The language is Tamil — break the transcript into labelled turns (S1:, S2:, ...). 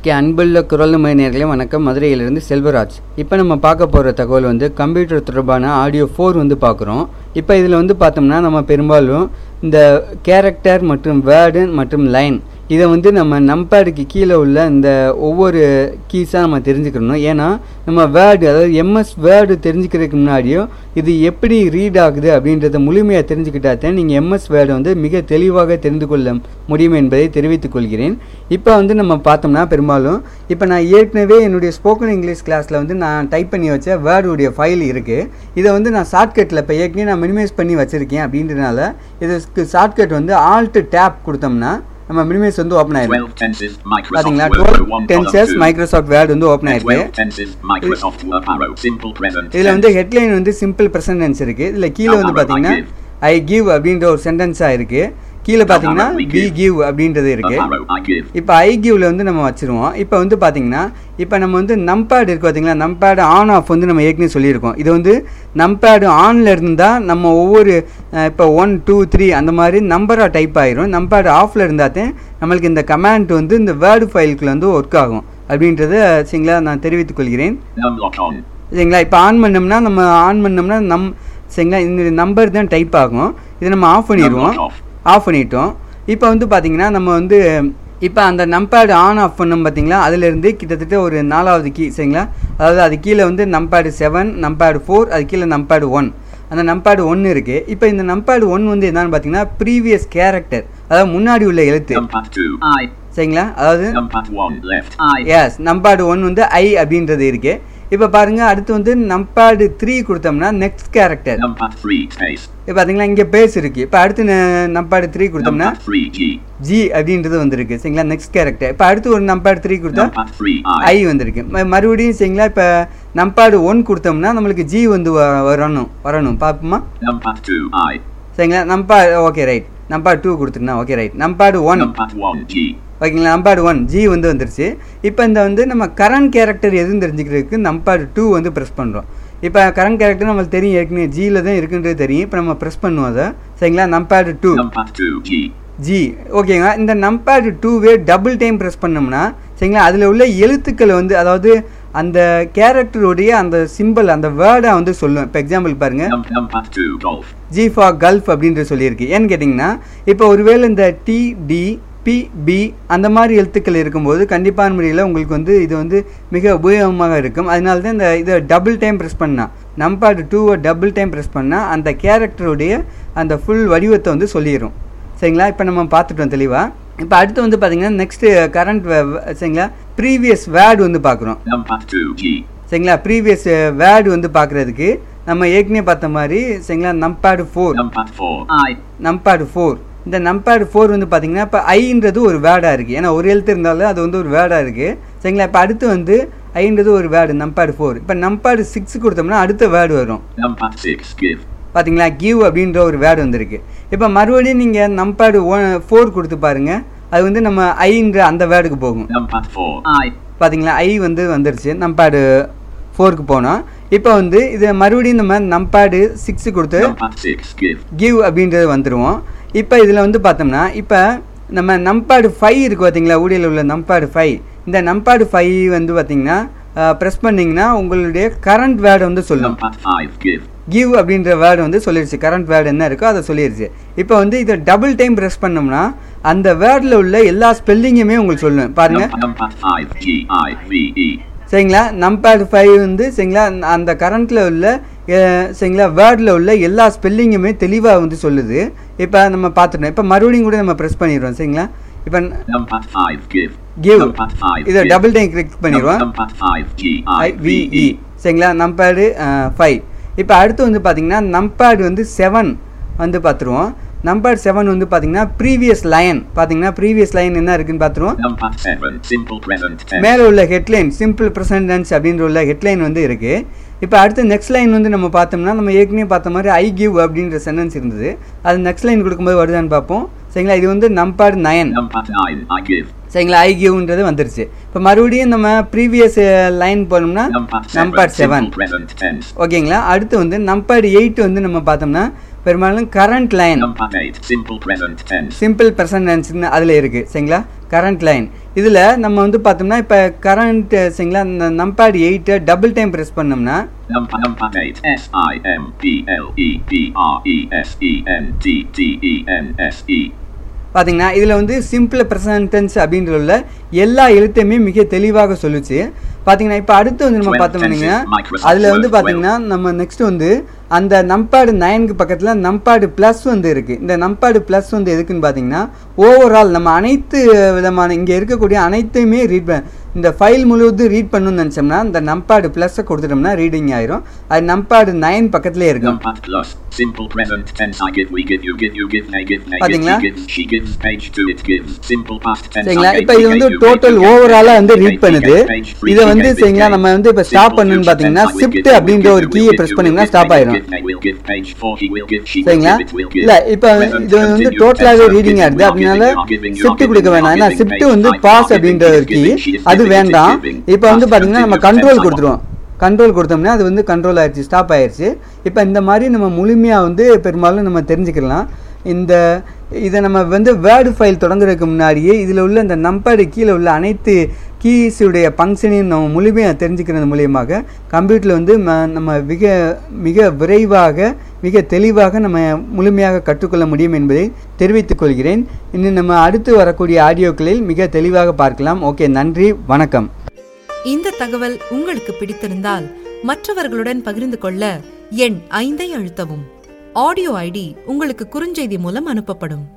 S1: ஓகே அன்புள்ள குரல் நேர்களே வணக்கம் மதுரையிலிருந்து செல்வராஜ் இப்போ நம்ம பார்க்க போகிற தகவல் வந்து கம்ப்யூட்டர் தொடர்பான ஆடியோ ஃபோர் வந்து பார்க்குறோம் இப்போ இதில் வந்து பார்த்தோம்னா நம்ம பெரும்பாலும் இந்த கேரக்டர் மற்றும் வேர்டு மற்றும் லைன் இதை வந்து நம்ம நம்பேடுக்கு கீழே உள்ள இந்த ஒவ்வொரு கீஸாக நம்ம தெரிஞ்சுக்கணும் ஏன்னா நம்ம வேர்டு அதாவது எம்எஸ் வேர்டு தெரிஞ்சுக்கிறதுக்கு முன்னாடியும் இது எப்படி ரீட் ஆகுது அப்படின்றத முழுமையாக தெரிஞ்சுக்கிட்டாதான் நீங்கள் எம்எஸ் வேர்டை வந்து மிக தெளிவாக தெரிந்து கொள்ள முடியும் என்பதை தெரிவித்துக் கொள்கிறேன் இப்போ வந்து நம்ம பார்த்தோம்னா பெரும்பாலும் இப்போ நான் ஏற்கனவே என்னுடைய ஸ்போக்கன் இங்கிலீஷ் கிளாஸில் வந்து நான் டைப் பண்ணி வச்ச வேர்டுடைய ஃபைல் இருக்குது இதை வந்து நான் ஷார்ட்கட்டில் இப்போ ஏற்கனவே நான் மினிமைஸ் பண்ணி வச்சுருக்கேன் அப்படின்றனால இதுக்கு ஷார்ட்கட் வந்து ஆல்ட் டேப் கொடுத்தோம்னா நம்ம மினிமைஸ் வந்து ஓப்பன் ஆயிடும்
S2: 12 tenses Microsoft
S1: பாத்தீங்களா
S2: Word
S1: twelve
S2: Pro 1
S1: tenses
S2: column 2.
S1: Microsoft word வந்து ஓப்பன் ஆயிருக்கு
S2: 12 tenses Microsoft Word Pro simple present
S1: இதில் வந்து ஹெட்லைன் வந்து சிம்பிள் ப்ரெசன்டென்ஸ் இருக்குது இதில் கீழே வந்து
S2: Now,
S1: பார்த்தீங்கன்னா
S2: I
S1: ஐ கிவ் அப்படின்ற ஒரு சென்டென்ஸாக இருக்குது கீழே பார்த்தீங்கன்னா
S2: we
S1: வி
S2: give.
S1: கிவ் அப்படின்றது இருக்குது
S2: Arrow I give
S1: இப்போ ஐ கிவ்ல வந்து நம்ம வச்சிருவோம் இப்போ வந்து பார்த்தீங்கன்னா இப்போ நம்ம வந்து நம்பேட் இருக்கு பார்த்தீங்களா நம்பேட் ஆன் ஆஃப் வந்து நம்ம ஏற்கனவே சொல்லியிருக்கோம் இது வந்து நம்பேட் ஆனில் இருந்தால் நம்ம ஒவ்வொரு அஹ், இப்போ ஒன் டூ த்ரீ அந்த மாதிரி நம்பராக டைப் ஆயிரும் நம்பேட் ஆஃபில் இருந்தால் நம்மளுக்கு இந்த கமாண்ட் வந்து இந்த வேர்டு ஃபைலுக்குள்ள வந்து ஒர்க் ஆகும் அப்படின்றத சரிங்களா நான் தெரிவித்துக் கொள்கிறேன்
S2: num lock on
S1: சரிங்களா இப்போ ஆன் பண்ணோம்னா நம்ம ஆன் பண்ணோம்னா நம் சரிங்களா இந்த நம்பர் தான் டைப் ஆகும் இதை நம்ம ஆஃப் பண்ணிடுவோம்
S2: Num lock off
S1: ஆஃப் பண்ணிட்டோம் இப்போ வந்து பார்த்தீங்கன்னா நம்ம வந்து இப்போ அந்த நம்பேடு ஆன் ஆஃப் பண்ணோம் பார்த்தீங்களா அதுலேருந்து கிட்டத்தட்ட ஒரு நாலாவது கீ சரிங்களா அதாவது அது கீழே வந்து நம்பேடு செவன் நம்பேடு ஃபோர் அது கீழே நம்பேடு ஒன் அந்த நம்பேடு ஒன்று இருக்குது இப்போ இந்த நம்பேடு ஒன் வந்து என்னன்னு பார்த்தீங்கன்னா ப்ரீவியஸ் கேரக்டர் அதாவது முன்னாடி உள்ள எழுத்து
S2: numpad 2 I
S1: சரிங்களா அதாவது
S2: numpad 1 left I
S1: yes numpad one வந்து ஐ அப்படின்றது இருக்குது இப்போ பாருங்க அடுத்து வந்து நம்பேடு த்ரீ கொடுத்தோம்னா நெக்ஸ்ட் கேரக்டர்
S2: numpad 3 space
S1: இப்போ பார்த்தீங்களா இங்கே பேஸ் இருக்குது இப்போ அடுத்து நம்பேடு த்ரீ கொடுத்தோம்னா
S2: numpad 3 G
S1: ஜி அப்படின்றது வந்திருக்கு சரிங்களா நெக்ஸ்ட் கேரக்டர் இப்போ அடுத்து ஒரு நம்பர் த்ரீ கொடுத்தா
S2: numpad 3
S1: ஐ
S2: I
S1: வந்திருக்கு ம- மறுபடியும் சரிங்களா இப்போ நம்பாடு ஒன் கொடுத்தோம்னா நம்மளுக்கு ஜி வந்து வ- வரணும் வரணும் பார்ப்போமா
S2: numpad 2 I
S1: சரிங்களா நம்பா ஓகே ரைட் நம்பாடு டூ கொடுத்துருந்தா okay right numpad one
S2: numpad 1 G
S1: ஓகேங்களா நம்பாடு ஒன் ஜி வந்து வந்துருச்சு இப்போ இந்த வந்து நம்ம கரண்ட் கேரக்டர் எதுன்னு தெரிஞ்சுக்கிறதுக்கு நம்பாடு டூ வந்து ப்ரெஸ் பண்ணுறோம் இப்போ கரண்ட் கேரக்டர் நம்மளுக்கு தெரியும் ஏற்கனவே ஜியில் தான் இருக்குன்றது தெரியும் இப்போ நம்ம ப்ரெஸ் பண்ணுவோம் அதை சரிங்களா numpad two
S2: numpad 2 G
S1: G ஓகேங்க இந்த நம்பேட் டூவே டபுள் டைம் ப்ரெஸ் பண்ணோம்னா சரிங்களா அதில் உள்ள எழுத்துக்களை வந்து அதாவது அந்த கேரக்டருடைய அந்த சிம்பிள் அந்த வேர்டை வந்து சொல்லும் இப்போ எக்ஸாம்பிள் பாருங்கள்
S2: Num- numpad 2 golf
S1: G for golf அப்படின்றது சொல்லியிருக்கு ஏன்னு கேட்டிங்கன்னா இப்போ ஒருவேளை இந்த டி டி பி பி அந்த மாதிரி எழுத்துக்கள் இருக்கும்போது கண்டிப்பான முறையில் உங்களுக்கு வந்து இது வந்து மிக உபயோகமாக இருக்கும் அதனால தான் இந்த இதை டபுள் டைம் ப்ரெஸ் பண்ணால் நம்பாடு டூவை டபுள் டைம் ப்ரெஸ் பண்ணால் அந்த கேரக்டருடைய அந்த ஃபுல் வடிவத்தை வந்து சொல்லிடும் சரிங்களா இப்போ நம்ம பார்த்துட்டோம் தெளிவாக இப்போ அடுத்து வந்து பார்த்தீங்கன்னா நெக்ஸ்ட்டு கரண்ட் சரிங்களா ப்ரீவியஸ் வேர்டு வந்து பார்க்குறோம்
S2: numpad 2 G
S1: சரிங்களா ப்ரீவியஸ் வேர்டு வந்து பார்க்குறதுக்கு நம்ம ஏற்கனவே பார்த்த மாதிரி சரிங்களா numpad four
S2: numpad 4 I
S1: numpad four இந்த நம்பாடு ஃபோர் வந்து பார்த்தீங்கன்னா இப்போ ஐன்றது ஒரு வேர்டாக இருக்குது ஏன்னா ஒரு எழுத்து இருந்தாலும் அது வந்து ஒரு வேர்டாக இருக்குது சரிங்களா இப்போ அடுத்து வந்து ஐன்றது ஒரு வேர்டு நம்பாடு ஃபோர் இப்போ நம்பாடு சிக்ஸ் கொடுத்தோம்னா அடுத்த வேர்டு வரும்
S2: numpad 6 give
S1: பார்த்தீங்களா கிவ் அப்படின்ற ஒரு வேர்டு வந்திருக்கு இப்போ மறுபடியும் நீங்கள் நம்பாடு ஒன் ஃபோர் கொடுத்து பாருங்க அது வந்து நம்ம ஐன்ற அந்த வேர்டுக்கு போகும்
S2: numpad 4 I
S1: பார்த்தீங்களா ஐ வந்து வந்துருச்சு நம்பாடு ஃபோருக்கு போனோம் இப்போ வந்து இது மறுபடியும் நம்ம நம்பாடு சிக்ஸ் கொடுத்து
S2: numpad 6 give
S1: கிவ் அப்படின்றது வந்துடுவோம் இப்போ இதில் வந்து பார்த்தோம்னா இப்போ நம்ம நம்பாடு ஃபைவ் இருக்குது பார்த்தீங்களா ஊழியில் உள்ள நம்பாடு ஃபைவ் இந்த நம்பாடு ஃபைவ் வந்து பார்த்தீங்கன்னா ப்ரெஸ் பண்ணிங்கன்னா உங்களுடைய கரண்ட் வேர்டை வந்து சொல்லும்
S2: numpad 5 give
S1: கிவ் அப்படின்ற வேர்டு வந்து சொல்லிருச்சு கரண்ட் வேர்டு என்ன இருக்கோ அதை சொல்லிருச்சு இப்போ வந்து இதை டபுள் டைம் ப்ரெஸ் பண்ணோம்னா அந்த வேர்டில் உள்ள எல்லா ஸ்பெல்லிங்குமே உங்களுக்கு சொல்லும் பாருங்க
S2: Nump- numpad 5 G I V E
S1: சரிங்களா நம்பேட் ஃபைவ் வந்து சரிங்களா அந்த கரண்ட்டில் உள்ள அஹ், சரிங்களா வேர்டில் உள்ள எல்லா ஸ்பெல்லிங்குமே தெளிவாக வந்து சொல்லுது இப்போ நம்ம பார்த்துட்டோம் இப்போ மறுபடியும் கூட நம்ம ப்ரெஸ் பண்ணிடுறோம் சரிங்களா இப்போ
S2: numpad 5 give
S1: கிவ்
S2: numpad 5
S1: இதை
S2: give.
S1: டபுள் டைம் கிளிக் பண்ணிடுவோம்
S2: numpad 5 G I V
S1: I V E
S2: E
S1: சரிங்களா நம்பேடு ஃபைவ் இப்போ அடுத்து வந்து பார்த்தீங்கன்னா நம்பேடு வந்து செவன் வந்து பார்த்துருவோம் நம்பர் செவன் வந்து பார்த்தீங்கன்னா ப்ரீவியஸ் லைன் பார்த்தீங்கன்னா ப்ரீவியஸ் லைன் என்ன இருக்குன்னு பார்த்துருவோம்
S2: numpad 7 simple present tense
S1: மேலே உள்ள ஹெட்லைன் சிம்பிள் ப்ரெசன்டென்ஸ் அப்படின்ற உள்ள ஹெட்லைன் வந்து இருக்குது இப்போ அடுத்து நெக்ஸ்ட் லைன் வந்து நம்ம பார்த்தோம்னா நம்ம ஏற்கனவே பார்த்த மாதிரி ஐ கிவ் அப்படின்ற சென்டென்ஸ் இருந்தது அது நெக்ஸ்ட் லைன் கொடுக்கும்போது வருதான்னு பார்ப்போம் சரிங்களா இது வந்து numpad nine
S2: numpad 9 I give
S1: சரிங்களா ஐ கிவ்ன்றது வந்துருச்சு இப்போ மறுபடியும் நம்ம ப்ரீவியஸ் லைன் போனோம்னா
S2: Number
S1: number
S2: 7.
S1: Seven
S2: Simple present tense.
S1: ஓகேங்களா அடுத்து வந்து நம்பர் எயிட் வந்து நம்ம பார்த்தோம்னா பெரும்பாலும் current line
S2: Number 8. Simple present tense.
S1: Simple ப்ரெசன்டென்ஸ்னு அதில் இருக்குது சரிங்களா கரண்ட் லைன் இதில் நம்ம வந்து பார்த்தோம்னா இப்போ கரண்ட் சரிங்களா இந்த நம்பர் எயிட்டை டபுள் டைம் ப்ரெஸ் பண்ணோம்னா
S2: Number number 8. S I M P L E P R E S E N T T E N S E.
S1: பார்த்தீங்கன்னா இதில் வந்து சிம்பிள் ப்ரெசன்டென்ஸ் அப்படின்ற உள்ள எல்லா எழுத்தையுமே மிக தெளிவாக சொல்லுச்சு பார்த்தீங்கன்னா இப்போ அடுத்து வந்து நம்ம
S2: Twelve
S1: பார்த்தோம்னா
S2: tenses, Microsoft
S1: அதில் வந்து
S2: Word,
S1: பார்த்தீங்கன்னா நம்ம நெக்ஸ்ட் வந்து அந்த நம்பாடு நைனுக்கு பக்கத்தில் நம்பாடு ப்ளஸ் வந்து இருக்குது இந்த நம்பாடு ப்ளஸ் வந்து எதுக்குன்னு பார்த்தீங்கன்னா ஓவரால் நம்ம அனைத்து விதமான இங்கே இருக்கக்கூடிய அனைத்தையுமே ரீட் இந்த ஃபைல் முழுவதும் ரீட் பண்ணணும்னு நினச்சோம்னா இந்த நம்பாடு ப்ளஸ்ஸை கொடுத்துட்டோம்னா ரீடிங் ஆயிரும் அது நம்பாடு நைன் பக்கத்துலேயே இருக்கும்
S2: Number plus. Simple present tense. I give, we give, you give, you give, they give, they give,
S1: பாத்தீங்களா?
S2: he gives, she gives, page 2 it gives. Simple past tense.
S1: சரிங்களா
S2: I gave,
S1: இப்போ
S2: we
S1: இது
S2: gave,
S1: வந்து
S2: you gave,
S1: total
S2: you gave,
S1: ஓவராலா
S2: they
S1: வந்து
S2: gave,
S1: ரீட்
S2: he
S1: பண்ணுது
S2: gave, page three,
S1: இதை
S2: he
S1: வந்து
S2: gave,
S1: சரிங்களா
S2: they
S1: நம்ம
S2: gave.
S1: வந்து இப்போ ஸ்டாப்
S2: Simple
S1: பண்ணணும்னு
S2: future
S1: பார்த்தீங்கன்னா
S2: tense. I will
S1: shift
S2: give, you
S1: அப்படின்ற
S2: will
S1: ஒரு
S2: give,
S1: கீயை
S2: you will
S1: ப்ரெஸ்
S2: give,
S1: பண்ணீங்கன்னா
S2: you
S1: ஸ்டாப்
S2: will
S1: ஆயிரும்
S2: give, they will give, page 4 he will give, she will
S1: சரிங்களா
S2: give, it will give.
S1: இல்ல இப்போ
S2: Present
S1: இது வந்து
S2: continuous
S1: டோட்டலாகவே
S2: tense. I'm
S1: ரீடிங்
S2: giving,
S1: ஆயிடுது
S2: you are
S1: அதனால
S2: giving, you are giving, you are
S1: shift
S2: giving,
S1: கொடுக்க
S2: you are
S1: வேணாம் ஏன்னா
S2: giving,
S1: ஷிஃப்ட்
S2: page
S1: வந்து
S2: five,
S1: பாஸ்
S2: you are
S1: அப்படின்ற
S2: giving,
S1: ஒரு கீ
S2: giving, she is
S1: அது
S2: giving, it is
S1: வேண்டாம்
S2: giving.
S1: இப்போ வந்து
S2: Past
S1: பார்த்தீங்கன்னா நம்ம
S2: continuous
S1: கண்ட்ரோல்
S2: tense.
S1: கொடுத்துருவோம் கண்ட்ரோல் கொடுத்தோம்னா அது வந்து கண்ட்ரோல் ஆயிடுச்சு ஸ்டாப் ஆயிடுச்சு இப்போ இந்த மாதிரி நம்ம முழுமையாக வந்து பெரும்பாலும் நம்ம தெரிஞ்சுக்கலாம் இந்த இதை நம்ம வந்து வேர்டு ஃபைல் தொடங்குறதுக்கு முன்னாடியே இதில் உள்ள இந்த நம்பர் கீழே உள்ள அனைத்து கீஸுடைய ஃபங்க்ஷனையும் நம்ம முழுமையாக தெரிஞ்சுக்கிறது மூலியமாக கம்ப்யூட்டரில் வந்து ம- நம்ம மிக மிக விரைவாக மிக தெளிவாக நம்ம முழுமையாக கற்றுக்கொள்ள முடியும் என்பதை தெரிவித்துக் கொள்கிறேன் இன்னும் நம்ம அடுத்து வரக்கூடிய ஆடியோக்களில் மிக தெளிவாக பார்க்கலாம் ஓகே நன்றி வணக்கம்
S3: இந்த தகவல் உங்களுக்கு பிடித்திருந்தால் மற்றவர்களுடன் பகிர்ந்து கொள்ள எண் ஐந்தை அழுத்தவும் ஆடியோ ஐடி உங்களுக்கு குறுஞ்செய்தி மூலம் அனுப்பப்படும்